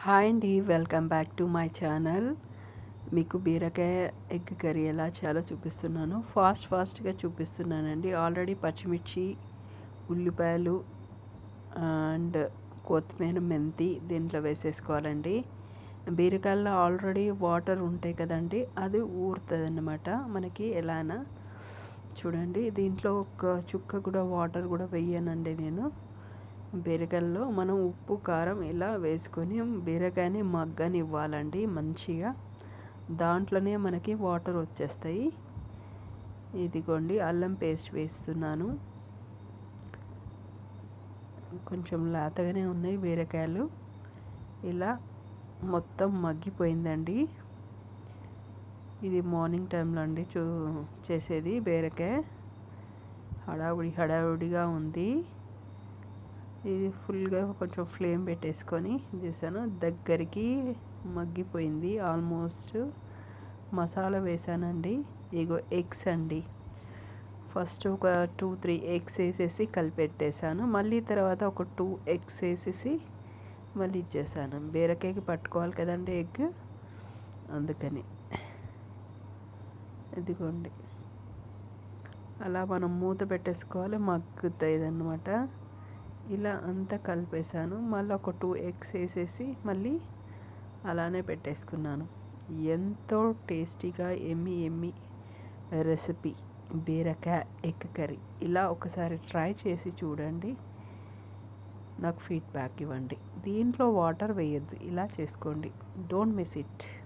hi అండి welcome back to my channel మీకు బీరకాయ ఎగ్ కర్రీ ఎలా చేయాలో చూపిస్తున్నాను ఫాస్ట్ ఫాస్ట్గా చూపిస్తున్నానండి ఆల్రెడీ పచ్చిమిర్చి ఉల్లిపాయలు అండ్ కొత్తిమీర మెంతి దీంట్లో వేసేసుకోవాలండి బీరకాయల్లో ఆల్రెడీ వాటర్ ఉంటాయి కదండి అది ఊరుతుంది అన్నమాట మనకి ఎలానా చూడండి దీంట్లో ఒక చుక్క కూడా వాటర్ కూడా వేయనండి నేను బీరకాయల్లో మనం ఉప్పు కారం ఇలా వేసుకొని బీరకాయని మగ్గని ఇవ్వాలండి మంచిగా దాంట్లోనే మనకి వాటర్ వచ్చేస్తాయి ఇదిగోండి అల్లం పేస్ట్ వేస్తున్నాను కొంచెం లేతగానే ఉన్నాయి బీరకాయలు ఇలా మొత్తం మగ్గిపోయిందండి ఇది మార్నింగ్ టైంలో అండి చూ చేసేది బీరకాయ హడావుడి హడావుడిగా ఉంది ఇది ఫుల్గా కొంచెం ఫ్లేమ్ పెట్టేసుకొని చేశాను దగ్గరికి మగ్గిపోయింది ఆల్మోస్ట్ మసాలా వేసానండి ఇగో ఎగ్స్ అండి ఫస్ట్ ఒక టూ త్రీ ఎగ్స్ వేసేసి కలిపెట్టేసాను మళ్ళీ తర్వాత ఒక టూ ఎగ్స్ వేసేసి మళ్ళీ ఇచ్చేసాను బీరకాయకి పట్టుకోవాలి కదండి ఎగ్ అందుకని ఇదిగోండి అలా మనం మూత పెట్టేసుకోవాలి మగ్గుతుంది అన్నమాట ఇలా అంతా కలిపేసాను మళ్ళీ ఒక టూ ఎగ్స్ వేసేసి మళ్ళీ అలానే పెట్టేసుకున్నాను ఎంతో టేస్టీగా ఎమ్మి ఎమ్మి రెసిపీ బీరకాయ ఎగ్ కర్రీ ఇలా ఒకసారి ట్రై చేసి చూడండి నాకు ఫీడ్బ్యాక్ ఇవ్వండి దీంట్లో వాటర్ వేయద్దు ఇలా చేసుకోండి డోంట్ మిస్ ఇట్